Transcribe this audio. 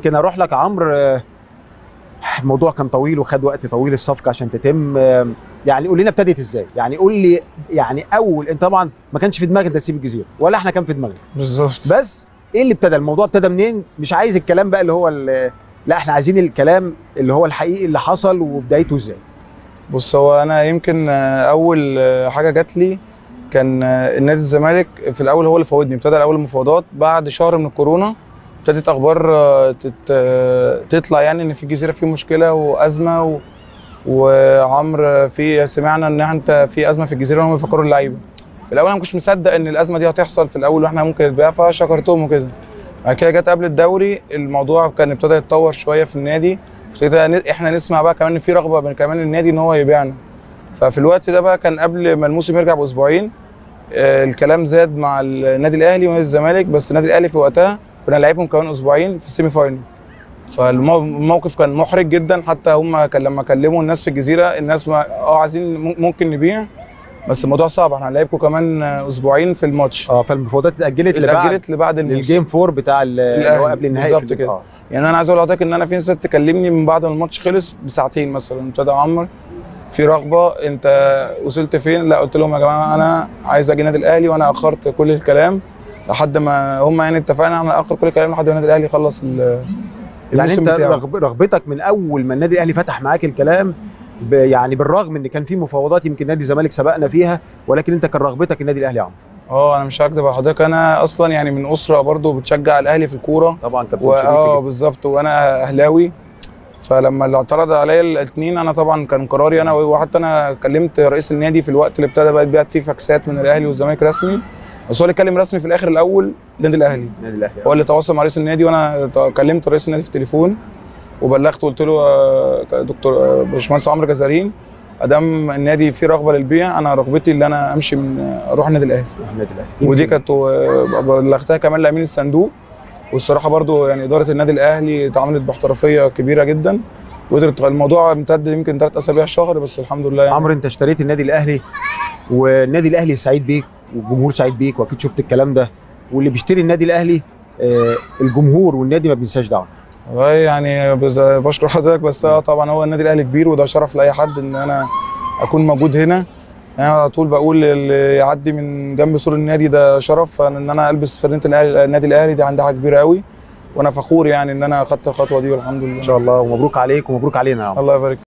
يمكن اروح لك عمرو آه، الموضوع كان طويل وخد وقت طويل الصفقه عشان تتم آه، يعني قول لنا ابتدت ازاي يعني قول لي يعني اول انت طبعا ما كانش في دماغك انت تسيب الجزيره ولا احنا كان في دماغنا بالظبط بس ايه اللي ابتدى الموضوع ابتدى منين مش عايز الكلام بقى اللي هو ال- لا احنا عايزين الكلام اللي هو الحقيقي اللي حصل وبدايته ازاي بص هو انا يمكن آه، اول آه، حاجه جات لي كان آه، النادي الزمالك في الاول هو اللي فوضني ابتدى الاول المفاوضات بعد شهر من الكورونا ابتدت اخبار آه، تت... آه، تطلع يعني ان في الجزيره في مشكله وازمه و... وعمرو في سمعنا ان انت في ازمه في الجزيره وهم بيفكروا اللعيبه في الاول انا ما كنتش مصدق ان الازمه دي هتحصل في الاول واحنا ممكن نتباع فشكرتهم وكده بعد كده جت قبل الدوري الموضوع كان ابتدى يتطور شويه في النادي ابتدى ن- احنا نسمع بقى كمان ان في رغبه من كمان النادي ان هو يبيعنا ففي الوقت ده بقى كان قبل ما الموسم يرجع باسبوعين آه، الكلام زاد مع النادي الاهلي ونادي الزمالك بس النادي الاهلي في وقتها كنا لعبهم كمان اسبوعين في السيمي فاينل فالموقف كان محرج جدا حتى هم كان لما كلموا الناس في الجزيره الناس ما اه عايزين مم- ممكن نبيع بس الموضوع صعب احنا هنلعبكم كمان آه، اسبوعين في الماتش اه فالمفاوضات اتاجلت لبعد اتاجلت لبعد الموسم للجيم فور بتاع ال- اللي هو الأهلي. قبل النهائي بالظبط في- كده. آه. يعني انا عايز اقول لحضرتك ان انا في ناس تكلمني من بعد ما الماتش خلص بساعتين مثلا ابتدى عمر في رغبه انت وصلت فين لا قلت لهم يا جماعه انا عايز اجي النادي الاهلي وانا اخرت كل الكلام لحد ما هم يعني اتفقنا انا اخر كل الكلام لحد ما النادي الاهلي يخلص ال- يعني الموسم انت بتاعه. رغب رغبتك من اول ما النادي الاهلي فتح معاك الكلام ب يعني بالرغم ان كان في مفاوضات يمكن نادي الزمالك سبقنا فيها ولكن انت كان رغبتك النادي الاهلي يا عمرو اه انا مش هكدب على حضرتك انا اصلا يعني من اسره برضو بتشجع الاهلي في الكوره طبعا كابتن و- شريف اه جدا. بالظبط وانا اهلاوي فلما اللي اعترض عليا الاثنين انا طبعا كان قراري انا وحتى انا كلمت رئيس النادي في الوقت اللي ابتدى بقى يتبعت فيه فاكسات من الاهلي والزمالك رسمي بس هو اللي اتكلم رسمي في الاخر الاول النادي الاهلي النادي الاهلي هو اللي تواصل مع رئيس النادي وانا ت- كلمت رئيس النادي في التليفون وبلغت قلت له آه، دكتور آه، باشمهندس عمرو جزارين ادام النادي فيه رغبه للبيع انا رغبتي ان انا امشي من آه، اروح النادي الاهلي النادي الاهلي ودي يمكن- كانت آه، بلغتها كمان لامين الصندوق والصراحه برضو يعني اداره النادي الاهلي اتعاملت باحترافيه كبيره جدا وقدرت الموضوع امتد يمكن ثلاث اسابيع شهر بس الحمد لله يعني عمرو انت اشتريت النادي الاهلي والنادي الاهلي سعيد بيك والجمهور سعيد بيك واكيد شفت الكلام ده واللي بيشتري النادي الاهلي آه الجمهور والنادي ما بينساش دعوه والله يعني بز- بشكر حضرتك بس اه طبعا هو النادي الاهلي كبير وده شرف لاي حد ان انا اكون موجود هنا يعني على طول بقول اللي يعدي من جنب سور النادي ده شرف ان انا البس فرنه النادي الاهلي دي عندها حاجه كبيره قوي وانا فخور يعني ان انا اخدت الخطوه دي والحمد لله ان شاء الله ومبروك عليك ومبروك علينا يا عمرو الله يبارك